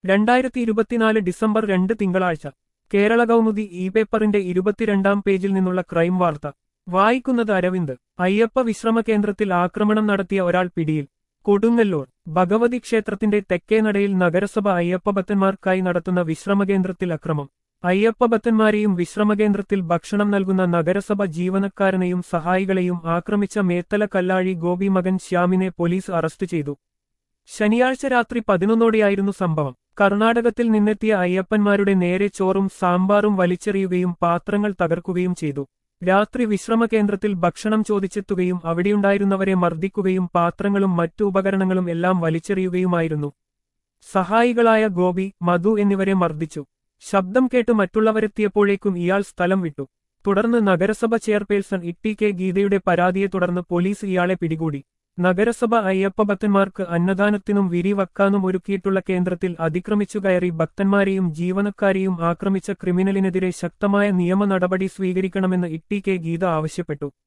രണ്ടായിരത്തി ഇരുപത്തിനാല് ഡിസംബർ രണ്ട് തിങ്കളാഴ്ച കേരള കൗമുദി ഇ പേപ്പറിന്റെ ഇരുപത്തിരണ്ടാം പേജിൽ നിന്നുള്ള ക്രൈം വാർത്ത വായിക്കുന്നത് അരവിന്ദ് അയ്യപ്പ വിശ്രമ കേന്ദ്രത്തിൽ ആക്രമണം നടത്തിയ ഒരാൾ പിടിയിൽ കൊടുങ്ങല്ലൂർ ഭഗവതി ക്ഷേത്രത്തിന്റെ തെക്കേനടയിൽ നഗരസഭ അയ്യപ്പഭക്തന്മാർക്കായി നടത്തുന്ന വിശ്രമകേന്ദ്രത്തിൽ അക്രമം അയ്യപ്പഭക്തന്മാരെയും വിശ്രമകേന്ദ്രത്തിൽ ഭക്ഷണം നൽകുന്ന നഗരസഭ ജീവനക്കാരനെയും സഹായികളെയും ആക്രമിച്ച മേത്തല കല്ലാഴി ഗോപി മകൻ ശ്യാമിനെ പോലീസ് അറസ്റ്റ് ചെയ്തു ശനിയാഴ്ച രാത്രി പതിനൊന്നോടെയായിരുന്നു സംഭവം കർണാടകത്തിൽ നിന്നെത്തിയ അയ്യപ്പന്മാരുടെ നേരെ ചോറും സാമ്പാറും വലിച്ചെറിയുകയും പാത്രങ്ങൾ തകർക്കുകയും ചെയ്തു രാത്രി വിശ്രമ കേന്ദ്രത്തിൽ ഭക്ഷണം ചോദിച്ചെത്തുകയും അവിടെയുണ്ടായിരുന്നവരെ മർദ്ദിക്കുകയും പാത്രങ്ങളും മറ്റു ഉപകരണങ്ങളും എല്ലാം വലിച്ചെറിയുകയുമായിരുന്നു സഹായികളായ ഗോപി മധു എന്നിവരെ മർദ്ദിച്ചു ശബ്ദം കേട്ട് മറ്റുള്ളവരെത്തിയപ്പോഴേക്കും ഇയാൾ സ്ഥലം വിട്ടു തുടർന്ന് നഗരസഭ ചെയർപേഴ്സൺ ഇട്ടി കെ ഗീതയുടെ പരാതിയെ തുടർന്ന് പോലീസ് ഇയാളെ പിടികൂടി നഗരസഭ അയ്യപ്പ ഭക്തന്മാർക്ക് അന്നദാനത്തിനും വിരിവക്കാനും ഒരുക്കിയിട്ടുള്ള കേന്ദ്രത്തിൽ അതിക്രമിച്ചു കയറി ഭക്തന്മാരെയും ജീവനക്കാരെയും ആക്രമിച്ച ക്രിമിനലിനെതിരെ ശക്തമായ നിയമ നടപടി സ്വീകരിക്കണമെന്ന് ഇട്ടി കെ ഗീത ആവശ്യപ്പെട്ടു